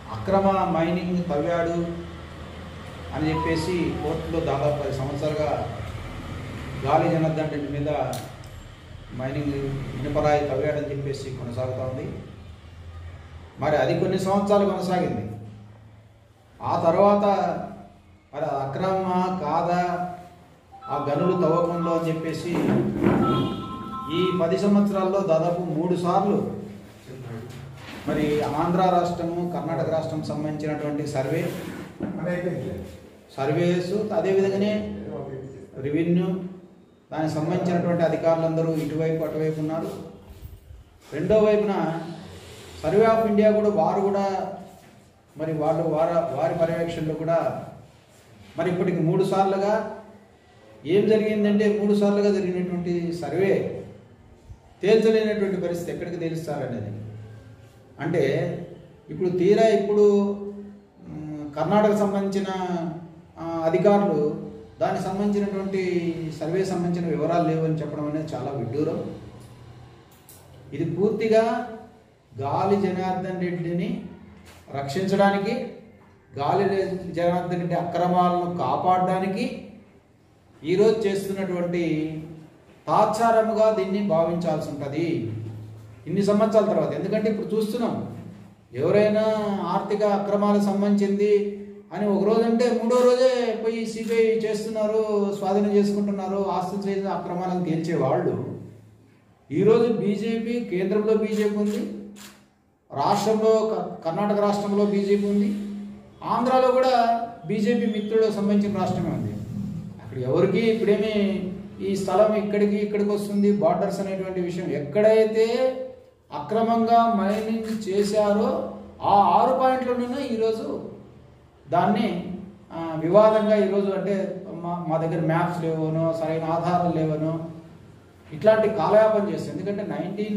అక్రమ మైనింగ్ తవ్వాడు అని చెప్పేసి కోర్టులో దాదాపు పది సంవత్సరాలుగా గాలి జనార్దన్ రెడ్డి మీద మైనింగ్ ఇనుపరాయి తవ్వాడని చెప్పేసి కొనసాగుతూ ఉంది మరి అది కొన్ని సంవత్సరాలు కొనసాగింది ఆ తర్వాత మరి అది అక్రమ కాదా ఆ గనులు తవ్వకంలో అని చెప్పేసి ఈ పది సంవత్సరాల్లో దాదాపు మూడు సార్లు మరి ఆంధ్ర రాష్ట్రము కర్ణాటక రాష్ట్రం సంబంధించినటువంటి సర్వే సర్వేస్ అదేవిధంగానే రెవెన్యూ దానికి సంబంధించినటువంటి అధికారులందరూ ఇటువైపు అటువైపు ఉన్నారు రెండో వైపున సర్వే ఆఫ్ ఇండియా కూడా వారు కూడా మరి వాళ్ళు వారి వారి పర్యవేక్షణలో కూడా మరి ఇప్పటికి మూడు సార్లుగా ఏం జరిగిందంటే మూడు సార్లుగా జరిగినటువంటి సర్వే తేల్చలేనటువంటి పరిస్థితి ఎక్కడికి తేలుస్తారనేది అంటే ఇప్పుడు తీరా ఇప్పుడు మ్, కర్ణాటక సంబంధించిన ఆ, అధికారులు దానికి సంబంధించినటువంటి సర్వే సంబంధించిన వివరాలు లేవని చెప్పడం అనేది చాలా విడ్డూరం ఇది పూర్తిగా గాలి జనార్దన్ రెడ్డిని రక్షించడానికి గాలి జనార్దన్ రెడ్డి అక్రమాలను కాపాడడానికి ఈరోజు చేస్తున్నటువంటి తాత్సారముగా దీన్ని భావించాల్సి ఉంటుంది ఇన్ని సంవత్సరాల తర్వాత ఎందుకంటే ఇప్పుడు చూస్తున్నాం ఎవరైనా ఆర్థిక అక్రమాలకు సంబంధించింది అని ఒక రోజు అంటే మూడో రోజే పోయి సిబిఐ చేస్తున్నారు స్వాధీనం చేసుకుంటున్నారు ఆస్తులు చేసిన అక్రమాలను తేల్చే వాళ్ళు ఈరోజు బీజేపీ కేంద్రంలో బీజేపీ ఉంది రాష్ట్రంలో క- కర్ణాటక రాష్ట్రంలో బీజేపీ ఉంది ఆంధ్రాలో కూడా బీజేపీ మిత్రులకు సంబంధించిన రాష్ట్రమే ఉంది అక్కడ ఎవరికి ఇప్పుడేమి ఈ స్థలం ఇక్కడికి ఇక్కడికి వస్తుంది బార్డర్స్ అనేటువంటి విషయం ఎక్కడైతే అక్రమంగా మైనింగ్ చేశారో ఆ ఆరు పాయింట్లలోనే ఈరోజు దాన్ని ఆ, వివాదంగా ఈరోజు అంటే మా మా దగ్గర మ్యాప్స్ లేవనో సరైన ఆధారాలు లేవనో ఇట్లాంటి కాలయాపన చేస్తుంది ఎందుకంటే నైన్టీన్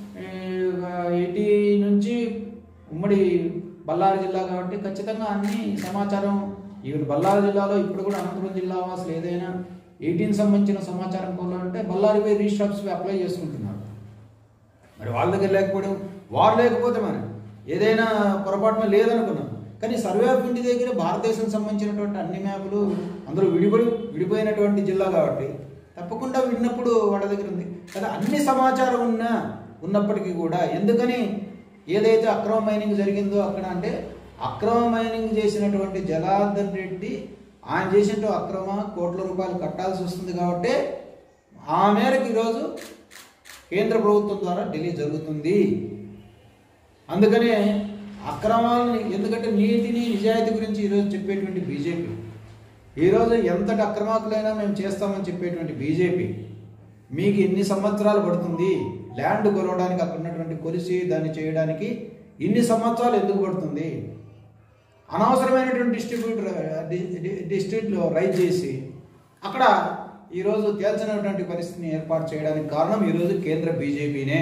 ఎయిటీ నుంచి ఉమ్మడి బళ్ళారి జిల్లా కాబట్టి ఖచ్చితంగా అన్ని సమాచారం ఈవెన్ బళ్ళారి జిల్లాలో ఇప్పుడు కూడా అనంతపురం జిల్లా వాసులు ఏదైనా ఎయిటీన్ సంబంధించిన సమాచారం కోవాలంటే బళ్ళారి పోయి రిజిస్టర్స్ అప్లై చేసుకుంటున్నారు మరి వాళ్ళ దగ్గర లేకపోవడం వారు లేకపోతే మరి ఏదైనా పొరపాటున లేదనుకున్నాం కానీ సర్వే ఆఫ్ ఇండియా దగ్గర భారతదేశం సంబంధించినటువంటి అన్ని మ్యాపులు అందరూ విడిపడి విడిపోయినటువంటి జిల్లా కాబట్టి తప్పకుండా విడినప్పుడు వాళ్ళ దగ్గర ఉంది కదా అన్ని సమాచారం ఉన్నా ఉన్నప్పటికీ కూడా ఎందుకని ఏదైతే అక్రమ మైనింగ్ జరిగిందో అక్కడ అంటే అక్రమ మైనింగ్ చేసినటువంటి జలార్దన్ రెడ్డి ఆయన చేసిన అక్రమ కోట్ల రూపాయలు కట్టాల్సి వస్తుంది కాబట్టి ఆ మేరకు ఈరోజు కేంద్ర ప్రభుత్వం ద్వారా ఢిల్లీ జరుగుతుంది అందుకనే అక్రమాలని ఎందుకంటే నీతిని నిజాయితీ గురించి ఈరోజు చెప్పేటువంటి బీజేపీ ఈరోజు ఎంతటి అక్రమాకులైనా మేము చేస్తామని చెప్పేటువంటి బీజేపీ మీకు ఎన్ని సంవత్సరాలు పడుతుంది ల్యాండ్ కొలవడానికి అక్కడ ఉన్నటువంటి కొలిసి దాన్ని చేయడానికి ఇన్ని సంవత్సరాలు ఎందుకు పడుతుంది అనవసరమైనటువంటి డిస్ట్రిబ్యూటర్ డిస్ట్రిక్ట్లో రైజ్ చేసి అక్కడ ఈరోజు తేల్చినటువంటి పరిస్థితిని ఏర్పాటు చేయడానికి కారణం ఈరోజు కేంద్ర బీజేపీనే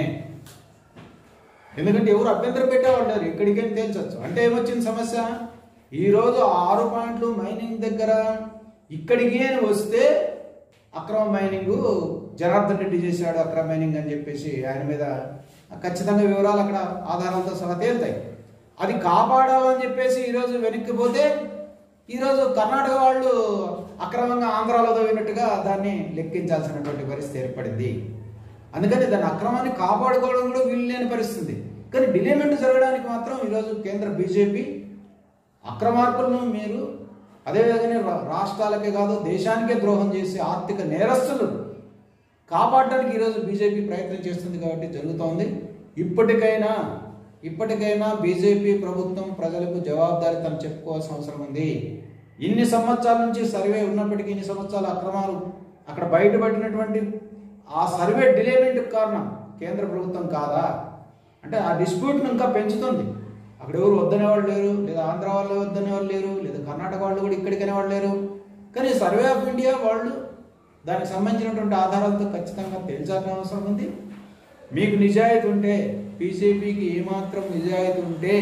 ఎందుకంటే ఎవరు అభ్యంతరం పెట్టేవాళ్ళు లేరు ఇక్కడికైనా తేల్చొచ్చు అంటే ఏమొచ్చింది సమస్య ఈరోజు ఆ ఆరు పాయింట్లు మైనింగ్ దగ్గర ఇక్కడికి అని వస్తే అక్రమ మైనింగ్ జనార్దన్ రెడ్డి చేశాడు అక్రమ మైనింగ్ అని చెప్పేసి ఆయన మీద ఖచ్చితంగా వివరాలు అక్కడ ఆధారాలతో సహా తేలుతాయి అది కాపాడాలని చెప్పేసి ఈరోజు వెనక్కి పోతే ఈరోజు కర్ణాటక వాళ్ళు అక్రమంగా ఆంధ్రాలో తవ్వినట్టుగా దాన్ని లెక్కించాల్సినటువంటి పరిస్థితి ఏర్పడింది అందుకని దాని అక్రమాన్ని కాపాడుకోవడం కూడా వీలు లేని పరిస్థితి కానీ డిలేమెంట్ జరగడానికి మాత్రం ఈరోజు కేంద్ర బీజేపీ అక్రమార్కులను మీరు అదేవిధంగా రా- రాష్ట్రాలకే కాదు దేశానికే ద్రోహం చేసే ఆర్థిక నేరస్తులు కాపాడడానికి ఈరోజు బీజేపీ ప్రయత్నం చేస్తుంది కాబట్టి జరుగుతోంది ఇప్పటికైనా ఇప్పటికైనా బీజేపీ ప్రభుత్వం ప్రజలకు జవాబుదారీతనం చెప్పుకోవాల్సిన అవసరం ఉంది ఇన్ని సంవత్సరాల నుంచి సర్వే ఉన్నప్పటికీ ఇన్ని సంవత్సరాల అక్రమాలు అక్కడ బయటపడినటువంటి ఆ సర్వే డిలేమెంట్ కారణం కేంద్ర ప్రభుత్వం కాదా అంటే ఆ డిస్ప్యూట్ను ఇంకా పెంచుతుంది అక్కడ ఎవరు వద్దనే వాళ్ళు లేరు లేదా ఆంధ్ర వాళ్ళు వద్దనే వాళ్ళు లేరు లేదా కర్ణాటక వాళ్ళు కూడా ఇక్కడికనే వాళ్ళు లేరు కానీ సర్వే ఆఫ్ ఇండియా వాళ్ళు దానికి సంబంధించినటువంటి ఆధారాలతో ఖచ్చితంగా తేల్చాల్సిన అవసరం ఉంది మీకు నిజాయితీ ఉంటే బీజేపీకి ఏమాత్రం నిజాయితీ ఉంటే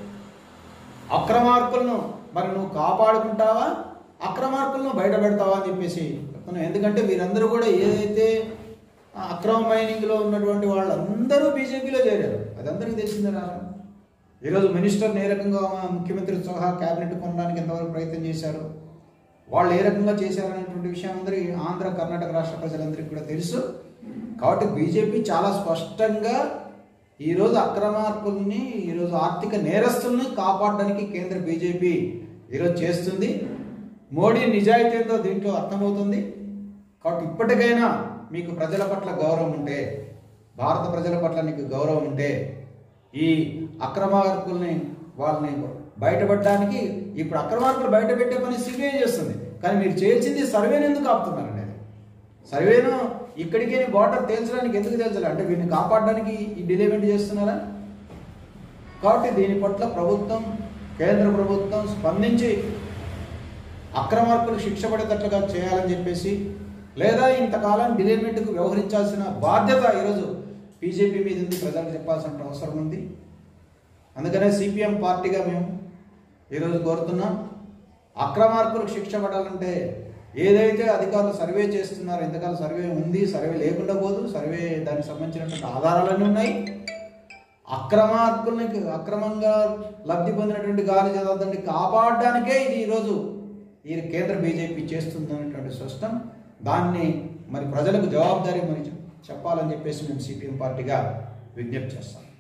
అక్రమార్కులను మరి నువ్వు కాపాడుకుంటావా అక్రమార్కులను బయటపెడతావా అని చెప్పేసి చెప్తున్నాను ఎందుకంటే వీరందరూ కూడా ఏదైతే ఆ అక్రమ మైనింగ్లో ఉన్నటువంటి వాళ్ళందరూ బీజేపీలో చేరారు అది అందరికీ తెలిసిందే రాష్ట్రం ఈరోజు మినిస్టర్ని ఏ రకంగా ముఖ్యమంత్రి సహా క్యాబినెట్ కొనడానికి ఎంతవరకు ప్రయత్నం చేశారు వాళ్ళు ఏ రకంగా చేశారనేటువంటి విషయం అందరి ఆంధ్ర కర్ణాటక రాష్ట్ర ప్రజలందరికీ కూడా తెలుసు కాబట్టి బీజేపీ చాలా స్పష్టంగా ఈరోజు అక్రమార్కుల్ని ఈరోజు ఆర్థిక నేరస్తుల్ని కాపాడడానికి కేంద్ర బీజేపీ ఈరోజు చేస్తుంది మోడీ నిజాయితీ ఏందో దీంట్లో అర్థమవుతుంది కాబట్టి ఇప్పటికైనా మీకు ప్రజల పట్ల గౌరవం ఉంటే భారత ప్రజల పట్ల నీకు గౌరవం ఉంటే ఈ అక్రమార్కుల్ని వాళ్ళని బయటపడడానికి ఇప్పుడు అక్రమార్కులు బయట పెట్టే పని సిబిఐ చేస్తుంది కానీ మీరు చేయాల్సింది సర్వేని ఎందుకు ఆపుతున్నారండి అది సర్వేను ఇక్కడికి బార్డర్ తేల్చడానికి ఎందుకు తేల్చాలి అంటే వీరిని కాపాడడానికి ఈ డిలేమెంట్ చేస్తున్నారా కాబట్టి దీని పట్ల ప్రభుత్వం కేంద్ర ప్రభుత్వం స్పందించి అక్రమార్కులు శిక్ష పడేటట్లుగా చేయాలని చెప్పేసి లేదా ఇంతకాలం డిలేమెంట్కు వ్యవహరించాల్సిన బాధ్యత ఈరోజు బీజేపీ మీద ఉంది ప్రజలకు చెప్పాల్సిన అవసరం ఉంది అందుకనే సిపిఎం పార్టీగా మేము ఈరోజు కోరుతున్నాం అక్రమార్కులకు శిక్ష పడాలంటే ఏదైతే అధికారులు సర్వే చేస్తున్నారో ఇంతకాలం సర్వే ఉంది సర్వే లేకుండా పోదు సర్వే దానికి సంబంధించినటువంటి ఆధారాలన్నీ ఉన్నాయి అక్రమార్కుల్ని అక్రమంగా లబ్ధి పొందినటువంటి గాలి జదార్థాన్ని కాపాడడానికే ఇది ఈరోజు ఈ కేంద్ర బీజేపీ చేస్తుందనేటువంటి స్పష్టం దాన్ని మరి ప్రజలకు జవాబుదారీ మరి చెప్పాలని చెప్పేసి మేము సిపిఎం పార్టీగా విజ్ఞప్తి చేస్తాం